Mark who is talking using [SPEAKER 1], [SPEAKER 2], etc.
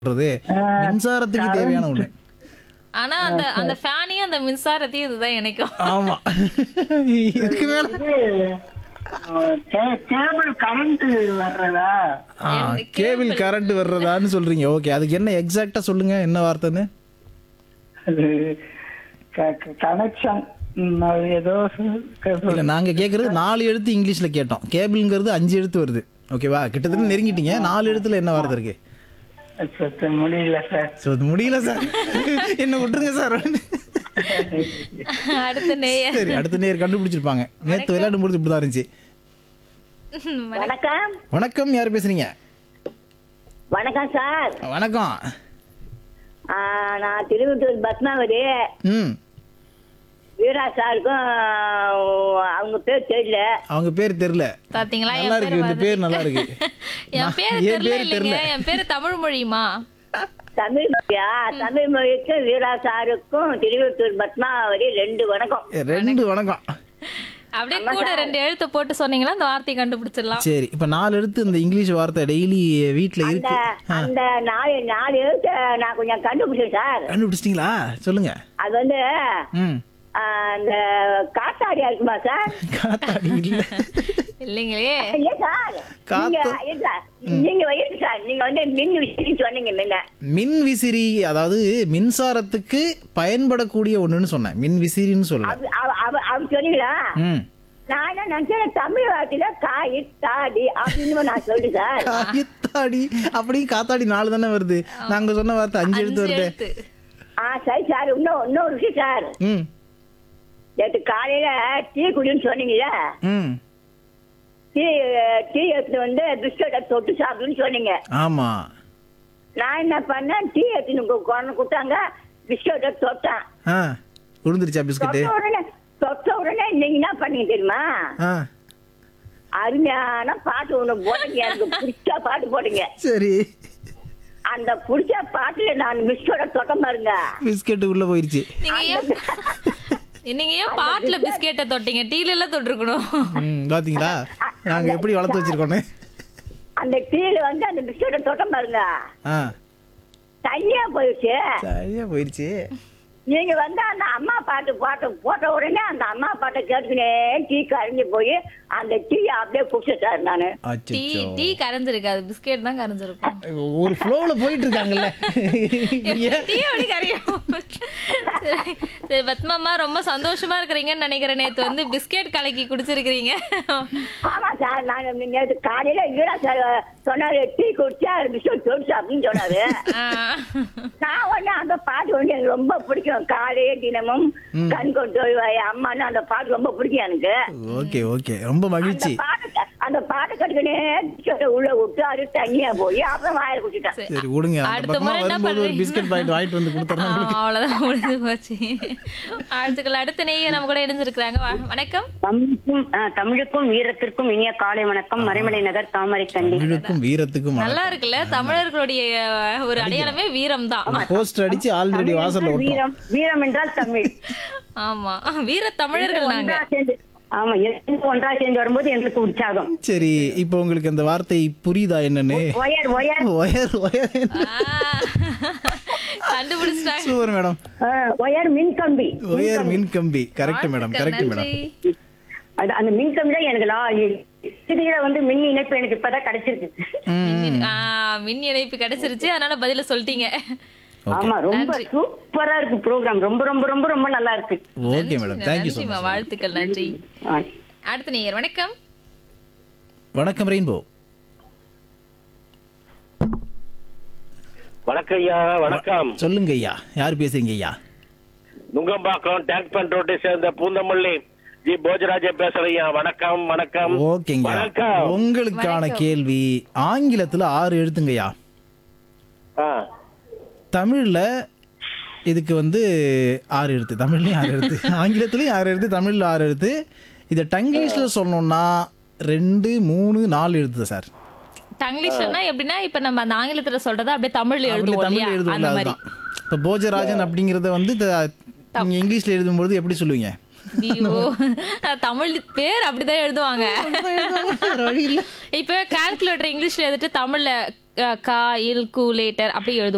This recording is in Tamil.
[SPEAKER 1] சொல்றது மின்சாரத்துக்கு தேவையான ஒண்ணு
[SPEAKER 2] ஆனா அந்த அந்த ஃபேனையும் அந்த மின்சாரத்தையும் இதுதான் எனக்கும்
[SPEAKER 1] ஆமா இதுக்கு மேல
[SPEAKER 3] கேபிள் கரண்ட் வர்றதா
[SPEAKER 1] கேபிள் கரண்ட் வர்றதான்னு சொல்றீங்க ஓகே அதுக்கு என்ன எக்ஸாக்ட்டா சொல்லுங்க என்ன வார்த்தைன்னு
[SPEAKER 3] அது கனெக்ஷன் ஏதோ சொல்~
[SPEAKER 1] இல்ல நாங்க கேக்குறது நாலு எழுத்து இங்கிலீஷ்ல கேட்டோம் கேபிள்ங்கிறது அஞ்சு எழுத்து வருது ஓகேவா கிட்டத்தட்ட நெருங்கிட்டீங்க நாலு எழுத்துல என்ன வார்த்தை இருக்கு
[SPEAKER 3] சுத்த முடியல சார்
[SPEAKER 1] ஸோ அது முடியல சார் என்ன விட்டுருங்க சார்
[SPEAKER 2] அடுத்த நேயர்
[SPEAKER 1] சரி அடுத்த நேர் கண்டுபிடிச்சிருப்பாங்க நேத்து விளையாடும் பொழுது இப்படிதான் இருந்துச்சு
[SPEAKER 4] வணக்கம்
[SPEAKER 1] வணக்கம் யார் பேசுறீங்க
[SPEAKER 4] வணக்கம் சார்
[SPEAKER 1] வணக்கம்
[SPEAKER 4] ஆ, நான் திருவத்தூர் பத்மாவதி
[SPEAKER 1] ம்
[SPEAKER 4] வீரா சாருக்கும் அவங்க பேர் தெரியல
[SPEAKER 1] அவங்க பேர் தெரியல
[SPEAKER 2] பாத்தீங்களா
[SPEAKER 1] நல்லா
[SPEAKER 2] என்
[SPEAKER 1] இருக்கு இந்த
[SPEAKER 2] பேர்
[SPEAKER 1] பேர் நல்லா இருக்கு
[SPEAKER 2] என் பேர்
[SPEAKER 1] என்
[SPEAKER 2] தெரியல
[SPEAKER 1] பேர்
[SPEAKER 2] இல்லைங்க
[SPEAKER 1] தெரியல.
[SPEAKER 2] என் பேரு தமிழ் மொழியுமா
[SPEAKER 4] தமிழ் மொழியா தமிழ் மொழிக்கும் வீரா சாருக்கும் திருவத்தூர் பத்மாவதி ரெண்டு வணக்கம்
[SPEAKER 1] ரெண்டு வணக்கம்
[SPEAKER 2] அப்படியே கூட ரெண்டு எழுத்து போட்டு சொன்னீங்கன்னா அந்த வார்த்தையை கண்டுபிடிச்சிடலாம்
[SPEAKER 1] சரி இப்ப நாலு எழுத்து இந்த இங்கிலீஷ் வார்த்தை டெய்லி வீட்ல
[SPEAKER 4] அந்த
[SPEAKER 1] இருக்கு
[SPEAKER 4] அந்த நாலு நாலு எழுத்து நான் கொஞ்சம் கண்டுபிடிச்சேன் சார்
[SPEAKER 1] கண்டுபிடிச்சிட்டீங்களா சொல்லுங்க
[SPEAKER 4] அது வந்து
[SPEAKER 1] ம்
[SPEAKER 4] ஆ, அந்த காத்தாடியா இருக்குமா சார்
[SPEAKER 1] காத்தாடி இல்ல
[SPEAKER 2] இல்லைங்களே
[SPEAKER 4] இல்ல சார் நீங்க
[SPEAKER 1] காத்து-
[SPEAKER 4] இல்ல சார். நீங்க இருக்கு சார் நீங்க வந்து மின் விஷயம் சொன்னீங்க முன்ன
[SPEAKER 1] மின் விசிறி அதாவது மின்சாரத்துக்கு பயன்படக்கூடிய ஒண்ணுன்னு சொன்னேன் மின் விசிறின்னு சொல்லல
[SPEAKER 4] அவ- அவ- அவ- அவ சொன்னீங்களா
[SPEAKER 1] ம்
[SPEAKER 4] நான் என்ன நினைச்சேன் தமிழ் வார்த்தையில காய் தாடி அப்படின்னு நான் சொல்றேன் சார்
[SPEAKER 1] காத்தாடி அப்படி காத்தாடி நாலு தானே வருது நாங்க சொன்ன வார்த்தை அஞ்சு எழுத்து
[SPEAKER 2] அஞ்சு
[SPEAKER 1] வருது
[SPEAKER 2] எழுத்து
[SPEAKER 4] ஆ சரி சார் இன்னும் இன்னொரு விஷயம் சார்
[SPEAKER 1] ம்
[SPEAKER 4] நேற்று காலையில டீ குடின்னு சொன்னீங்கல்ல
[SPEAKER 1] ம்
[SPEAKER 4] டீ டீ எடுத்து வந்து பிஸ்கட்டை தொட்டு சாப்பிடுன்னு சொன்னீங்க
[SPEAKER 1] ஆமா
[SPEAKER 4] நான் என்ன பண்ணேன் டீ எடுத்துன்னு குழந்தை கொடுத்தாங்க பிஸ்கட்டை தொட்டேன்
[SPEAKER 1] ஆ உளுந்துருச்சா பிஸ்கட்டு
[SPEAKER 4] தொட்ட உடனே தொட்ட உடனே நீங்க என்ன பண்ணீங்க தெரியுமா
[SPEAKER 1] ஆ
[SPEAKER 4] அருமையான பாட்டு ஒண்ணு போடுங்க எனக்கு பிடிச்ச பாட்டு போடுங்க
[SPEAKER 1] சரி
[SPEAKER 4] அந்த பிடிச்ச பாட்டுல நான் பிஸ்கட்டை தொட்ட பாருங்க
[SPEAKER 1] பிஸ்கெட்டு உள்ள போயிருச்சு
[SPEAKER 2] நீங்க ஏன் நீங்க ஏன் பாட்டுல பிஸ்கெட்டை தொட்டீங்க டீல எல்லாம் தொட்டிருக்கணும்
[SPEAKER 1] ம் பாத்தீங்களா நாங்க எப்படி வளர்த்து வச்சிருக்கோன்னு
[SPEAKER 4] அந்த டீல வந்து அந்த பிஸ்கட்டை தொட்ட பாருங்க
[SPEAKER 1] ஆ
[SPEAKER 4] தனியா போயிடுச்சு
[SPEAKER 1] சரியா போயிருச்சு
[SPEAKER 4] நீங்க வந்து அந்த அம்மா பாட்டு பாட்டு போட்ட உடனே அந்த அம்மா பாட்டை கேட்டுக்கினே டீ கரைஞ்சு போய் அந்த டீ அப்படியே குடிச்சிட்டாரு நானு
[SPEAKER 2] டீ
[SPEAKER 1] அச்சோ
[SPEAKER 2] டீ கரைஞ்சிருக்காது பிஸ்கெட் தான் கரைஞ்சிருக்கும்
[SPEAKER 1] ஒரு ஃப்ளோல போயிட்டு இருக்காங்கல்ல ஏன்?
[SPEAKER 2] டீ அப்படி கரையும் சரி, சரி பத்மாமா ரொம்ப சந்தோஷமா இருக்கிறீங்கன்னு நினைக்கிறேன் நேத்து வந்து பிஸ்கெட் கலக்கி குடிச்சிருக்கிறீங்க
[SPEAKER 4] ஆமா சார் நான் நேற்று காலையில இல்லடா சார் சொன்னாரு டீ குடிச்சா பிஸ்கட் தொடிச்சு அப்படின்னு சொன்னாரு
[SPEAKER 2] ஆ.
[SPEAKER 4] நான் ஒண்ணு அந்த பாட்டு வந்து எனக்கு ரொம்ப பிடிக்கும் காலையே தினமும் கண் கொண்டு வருவாய் அம்மான்னு அந்த பாட்டு ரொம்ப பிடிக்கும் எனக்கு
[SPEAKER 1] ஓகே ஓகே ரொம்ப
[SPEAKER 4] அந்த
[SPEAKER 1] மகிழ்ச்சி
[SPEAKER 4] பாட்டு அந்த பாட்டு கட்டுக்கனே பிஸ்கட்டை உள்ள விட்டு அது தனியா போய் அப்புறம் வாயில குடிச்சிட்டேன்
[SPEAKER 1] சரி விடுங்க அந்த
[SPEAKER 2] அடுத்த
[SPEAKER 1] பக்கமா
[SPEAKER 2] முறை என்ன
[SPEAKER 1] வரும்போது ஒரு
[SPEAKER 2] பண்றீங்க?
[SPEAKER 1] பிஸ்கட் பாக்கெட் வாங்கிட்டு வந்து கொடுத்துறேன் உங்களுக்கு
[SPEAKER 2] அவ்வளவுதான் முடிஞ்சு போச்சு அடுத்துக்கள் அடுத்த நெய்ய நம்ம கூட இணைஞ்சிருக்கிறாங்க வ- வணக்கம்
[SPEAKER 5] தமிழுக்கும் ஆ, தமிழுக்கும் வீரத்திற்கும் இனிய காலை வணக்கம் மறைமலை நகர் தாமரை கண்டி
[SPEAKER 1] தமிழுக்கும் வீரத்துக்கும்
[SPEAKER 2] நல்லா இருக்குல்ல தமிழர்களுடைய அஹ், ஒரு அடையாளமே வீரம் தான்
[SPEAKER 1] போஸ்டர் அடிச்சு ஆல்ரெடி வாசல்ல ஒட்டும்
[SPEAKER 5] வீரம் வீரம் என்றால் தமிழ்
[SPEAKER 2] ஆமா வீர தமிழர்கள் நாங்க
[SPEAKER 5] ஒன்றா சேர்ந்து ஆமா இரண்டு ஒன்றா சேர்ந்து வரும்போது எங்களுக்கு உற்சாகம்
[SPEAKER 1] சரி இப்போ உங்களுக்கு அந்த வார்த்தை புரியுதா என்னன்னு
[SPEAKER 5] ஒயர் ஒயர்
[SPEAKER 1] ஒயர் ஒயர்
[SPEAKER 2] ஆ. கண்டுபிடிச்சிட்டாங்க
[SPEAKER 1] சூப்பர் மேடம்
[SPEAKER 5] ஆ, ஒயர் மின் கம்பி
[SPEAKER 1] ஒயர் மின் கம்பி கரெக்ட் மேடம் கரெக்ட் மேடம்
[SPEAKER 2] நன்றி.
[SPEAKER 5] அது அந்த மின் கம்பி தான் எனக்கு லா சிறிய வந்து மின் இணைப்பு எனக்கு இப்பதான் கிடைச்சிருக்கு
[SPEAKER 2] மின் ஆ, மின் இணைப்பு கிடைச்சிருச்சு அதனால பதில சொல்லிட்டீங்க
[SPEAKER 5] ஆமா ரொம்ப சூப்பரா இருக்கு ப்ரோக்ராம் ரொம்ப ரொம்ப ரொம்ப ரொம்ப நல்லா இருக்கு
[SPEAKER 1] ஓகே மேடம் தேங்க்யூ ஸோ
[SPEAKER 2] நன்றிம்மா
[SPEAKER 1] மச்
[SPEAKER 2] வாழ்த்துக்கள் நன்றி
[SPEAKER 5] ஆ.
[SPEAKER 2] அடுத்த நேயர் வணக்கம்
[SPEAKER 1] வணக்கம் ரெயின்போ
[SPEAKER 6] வணக்கம் ஐயா வணக்கம்
[SPEAKER 1] சொல்லுங்க ஐயா யார் பேசுறீங்க ஐயா
[SPEAKER 6] நுங்கம்பாக்கம் டேங்க் பண்ட் ரோட்டை சேர்ந்த பூந்தமல்லி ஜி போஜராஜன் பேசுறேன் ஐயா வணக்கம் வணக்கம்
[SPEAKER 1] ஓகேங்க
[SPEAKER 6] வணக்கம்
[SPEAKER 1] உங்களுக்கான கேள்வி ஆங்கிலத்துல ஆறு எழுத்துங்கய்யா
[SPEAKER 6] ஆ,
[SPEAKER 1] தமிழ்ல இதுக்கு வந்து ஆறு எழுத்து தமிழ்லயும் ஆறு எழுத்து ஆங்கிலத்துலயும் ஆறு எழுத்து தமிழ்ல ஆறு எழுத்து இதை டங்கிலீஷ்ல சொல்லணும்னா ரெண்டு மூணு நாலு எழுத்து சார்
[SPEAKER 2] தங்கிலீஷ்னா எப்படின்னா இப்ப நம்ம அந்த ஆங்கிலத்துல சொல்றத அப்படியே தமிழ்ல
[SPEAKER 1] அப்படி
[SPEAKER 2] எழுதுவோம்
[SPEAKER 1] தமிழ்ல
[SPEAKER 2] இல்லையா
[SPEAKER 1] எழுதுவோம்ல
[SPEAKER 2] அந்த மாதிரி
[SPEAKER 1] அதுதான் இப்போ போஜராஜன் அப்படிங்கறத வந்து த- நீங்க இங்கிலீஷ்ல எழுதும்போது எப்படி சொல்லுவீங்க
[SPEAKER 2] ஐயோ தமிழ் பேர் அப்படிதான் எழுதுவாங்க இப்ப கால்குலேட்டர் இங்கிலீஷ்ல எழுதிட்டு தமிழ்ல அஹ், கா இல் கூ லேட்டர் அப்படி எழுதுவோம்